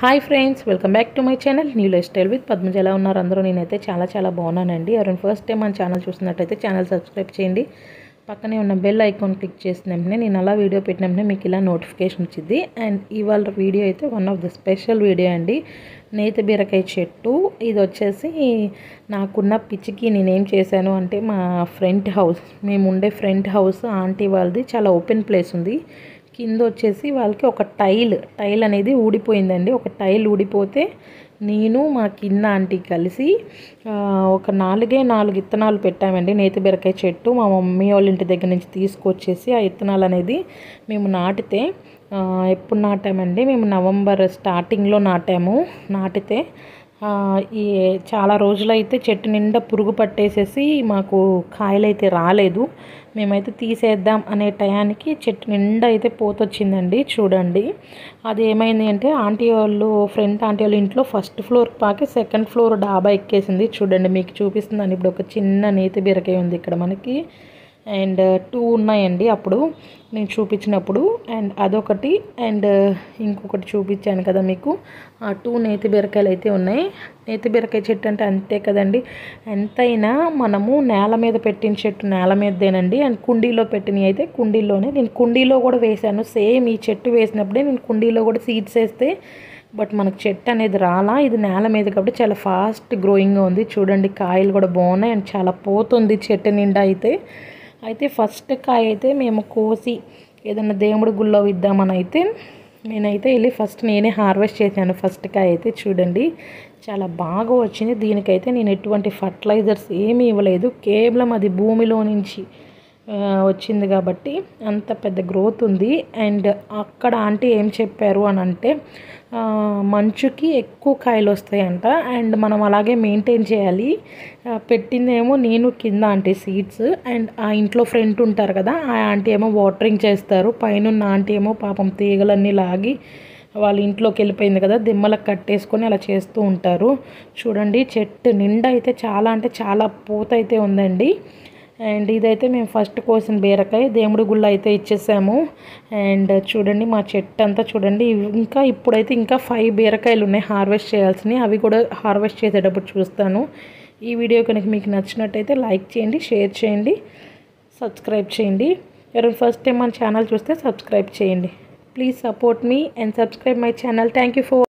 hi friends welcome back to my channel new lifestyle with Padmaja ఎలా ఉన్నారు అందరూ నేనైతే చాలా చాలా బాగున్నానండి ఎవరైనా ఫస్ట్ టైం మన ఛానల్ చూస్తున్నట్టయితే ఛానల్ సబ్స్క్రైబ్ చేయండి పక్కనే ఉన్న బెల్ ఐకాన్ క్లిక్ చేసిన వెంటనే నేను అలా వీడియో పెట్టిన వెంటనే మీకు ఇలా నోటిఫికేషన్ వచ్చింది అండ్ ఇవాళ వీడియో అయితే one of the special video అండి నేత బీరకాయ చెట్టు ఇది వచ్చేసి నాకున్న పిచ్చికి నేనేం చేశాను అంటే మా ఫ్రంట్ హౌస్ మేము ఉండే ఫ్రంట్ హౌస్ ఆంటీ వాళ్ళది చాలా ఓపెన్ ప్లేస్ ఉంది కింద వచ్చేసి వాళ్ళకి ఒక టైల్ టైల్ అనేది ఊడిపోయిందండి ఒక టైల్ ఊడిపోతే నేను మా కింద ఆంటీ కలిసి ఆ, ఒక నాలుగే నాలుగు ఇత్తనాలు పెట్టామండి నేతి బీరకాయ చెట్టు మా మమ్మీ వాళ్ళ ఇంటి దగ్గర నుంచి తీసుకొచ్చేసి ఆ ఇత్తనాలు అనేది మేము నాటితే ఆ, ఎప్పుడు నాటామండి మేము నవంబర్ స్టార్టింగ్లో నాటాము నాటితే ఆ, ఈ చాలా రోజులైతే చెట్టు నిండా పురుగు పట్టేసేసి మాకు కాయలు అయితే రాలేదు మేమైతే తీసేద్దాం అనే టయానికి చెట్టు నిండా అయితే పోతొచ్చిందండి చూడండి అది ఏమైంది అంటే ఆంటీ వాళ్ళు ఫ్రెండ్ ఆంటీ వాళ్ళ ఇంట్లో ఫస్ట్ ఫ్లోర్ పాకి సెకండ్ ఫ్లోర్ డాబా ఎక్కేసింది చూడండి మీకు చూపిస్తుందండి ఇప్పుడు ఒక చిన్న నేతి బీరకాయ ఉంది ఇక్కడ మనకి అండ్ టూ ఉన్నాయండి అప్పుడు నేను చూపించినప్పుడు అండ్ అదొకటి అండ్ ఇంకొకటి చూపించాను కదా మీకు ఆ టూ నేతి బీరకాయలు అయితే ఉన్నాయి నేతి బీరకాయ చెట్టు అంటే అంతే కదండి ఎంతైనా మనము నేల మీద పెట్టిన చెట్టు నేల మీదేనండి అండ్ కుండీలో పెట్టినవి అయితే కుండీలోనే నేను కుండీలో కూడా వేశాను సేమ్ ఈ చెట్టు వేసినప్పుడే నేను కుండీలో కూడా సీడ్స్ వేస్తే బట్ మనకు చెట్టు అనేది రాలా ఇది నేల మీద కాబట్టి చాలా ఫాస్ట్ గ్రోయింగ్గా ఉంది చూడండి కాయలు కూడా బాగున్నాయి అండ్ చాలా పోతుంది చెట్టు నిండా అయితే అయితే ఫస్ట్ కాయ అయితే మేము కోసి ఏదైనా దేవుడి గుళ్ళో ఇద్దామని అయితే నేనైతే వెళ్ళి ఫస్ట్ నేనే హార్వెస్ట్ చేశాను ఫస్ట్ కాయ అయితే చూడండి చాలా బాగా వచ్చింది దీనికైతే నేను ఎటువంటి ఫర్టిలైజర్స్ ఏమీ ఇవ్వలేదు కేవలం అది భూమిలో నుంచి ఆ, వచ్చింది కాబట్టి అంత పెద్ద గ్రోత్ ఉంది అండ్ అక్కడ ఆంటీ ఏం చెప్పారు అని అంటే ఆ, మంచుకి ఎక్కువ కాయలు వస్తాయంట అండ్ మనం అలాగే మెయింటైన్ చేయాలి ఆ, పెట్టిందేమో నేను కింద ఆంటీ సీడ్స్ అండ్ ఆ ఇంట్లో ఫ్రెండ్ ఉంటారు కదా ఆ ఆంటీ ఏమో వాటరింగ్ చేస్తారు పైన ఆంటీ ఏమో పాపం తీగలన్నీ లాగి వాళ్ళ ఇంట్లోకి వెళ్ళిపోయింది కదా దిమ్మలకు కట్టేసుకొని అలా చేస్తూ ఉంటారు చూడండి చెట్టు నిండా అయితే చాలా అంటే చాలా పూత అయితే ఉందండి అండ్ ఇదైతే మేము ఫస్ట్ కోసిన బీరకాయ దేవుడి గుళ్ళ అయితే ఇచ్చేసాము అండ్ చూడండి మా చెట్టు అంతా చూడండి ఇవి ఇంకా ఇప్పుడైతే ఇంకా ఫైవ్ బీరకాయలు ఉన్నాయి హార్వెస్ట్ చేయాల్సినవి అవి కూడా హార్వెస్ట్ చేసేటప్పుడు చూస్తాను ఈ వీడియో కనుక మీకు నచ్చినట్టయితే లైక్ చేయండి షేర్ చేయండి సబ్స్క్రైబ్ చేయండి ఎవరైనా ఫస్ట్ టైం మన ఛానల్ చూస్తే సబ్స్క్రైబ్ చేయండి ప్లీజ్ సపోర్ట్ మీ and subscribe my channel thank you for